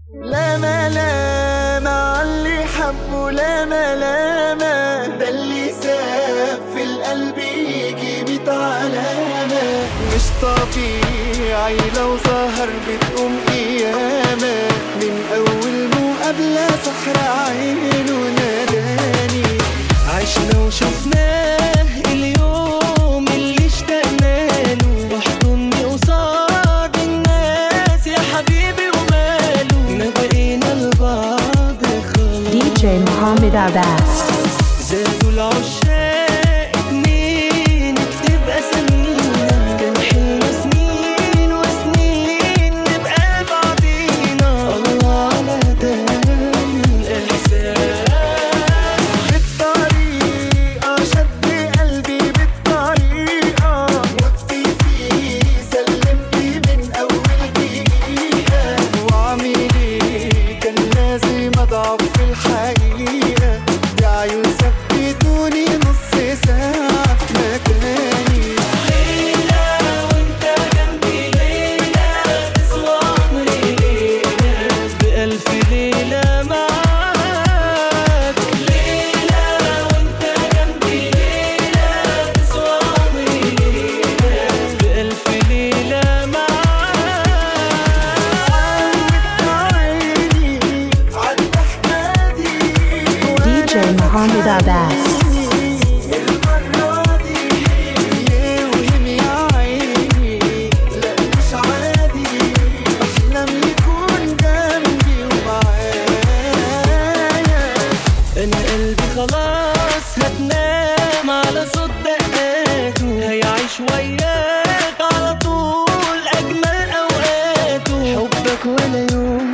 لا ملامة عاللي حبه لا ملامة ده اللي ساب في القلب يجي ميت علامة مش طبيعي لو ظهر بتقوم قيامة من أول مقابلة سحر عينه ناداني عشنا وشفناه اليوم اللي اشتقنا له واحضني قصاد الناس يا حبيبي وماله ما بقينا لبعض خلاص DJ Muhammad Abbas. زادوا العشاق اتنين اكتب اسامينا كان حلم سنين وسنين نبقى بعضينا الله على دام الاحساس بالطريقة شد قلبي بالطريقة وقتي فيه سلمتي من أول دقيقة وعملي كان لازم أضعف في الحقيقة يا عيون ثبتوني نص ساعة في مكاني ليلى وانت جنبي ليلى تسوى عمري ليلى بألف ليلة معاك ليلى وانت جنبي ليلى تسوى عمري ليلى بألف ليلة معاك عيني عالضحكة دي DJ Muhammad Abbas. المرة دي يوهم يا عيني لا مش عادي بحلم يكون جنبي ومعايا انا قلبي خلاص هتنام على صوت دقاته هيعيش وياك على طول اجمل اوقاته حبك ولا يوم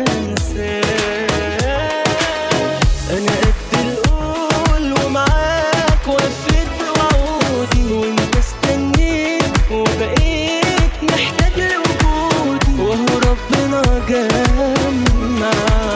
هنساه انا قد القول ومعاك وفيت بوعودي وانت استنيت وبقيت محتاج لوجودي وهو ربنا جمعنا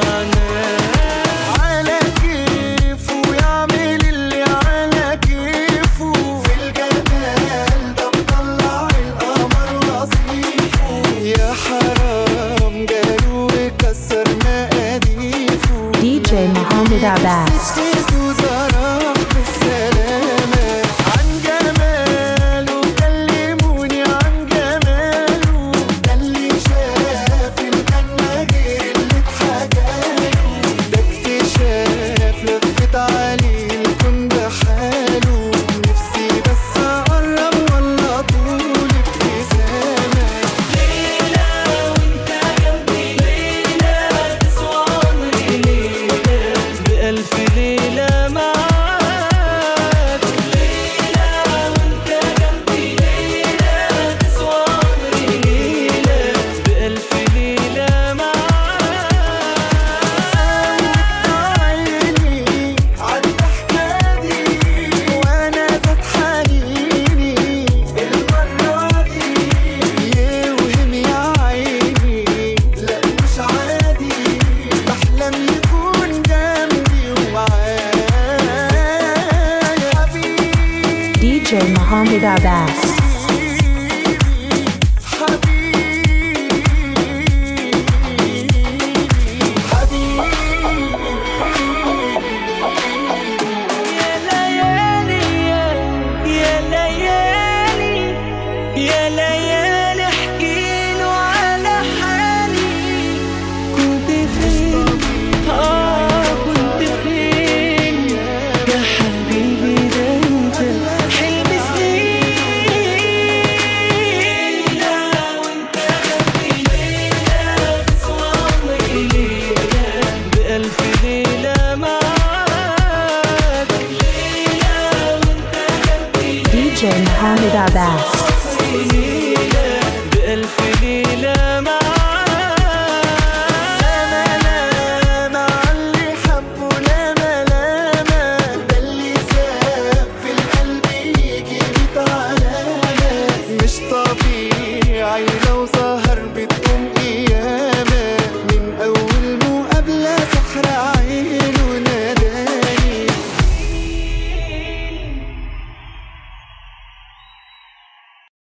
على كيفه يعمل اللي على كيفه في الجمال ده مطلع القمر وصيفه يا حرام جاله وكسر مقاديفه DJ Muhammad Abbas. سكته ضرب بالسلامة عن جماله كلموني عن جماله ده اللي شاف الجنة غير اللي اتحكاله ده اكتشاف لفت عليه الكون بحاله نفسي بس أقرب ولا طول ابتسامة ليلى وانت جنبي ليلى تسوى عمري ليلى بألف ليلة معاك ليلى وانت جنبي ليلى تسوى عمري ليلى بألف ليلة معاك عيني عالضحكة دي وانا فتحانيني المرة دي يوهم يا عيني لا مش عادي بحلم يكون جنبي ومعايا حبيبي DJ Muhammad Abbas.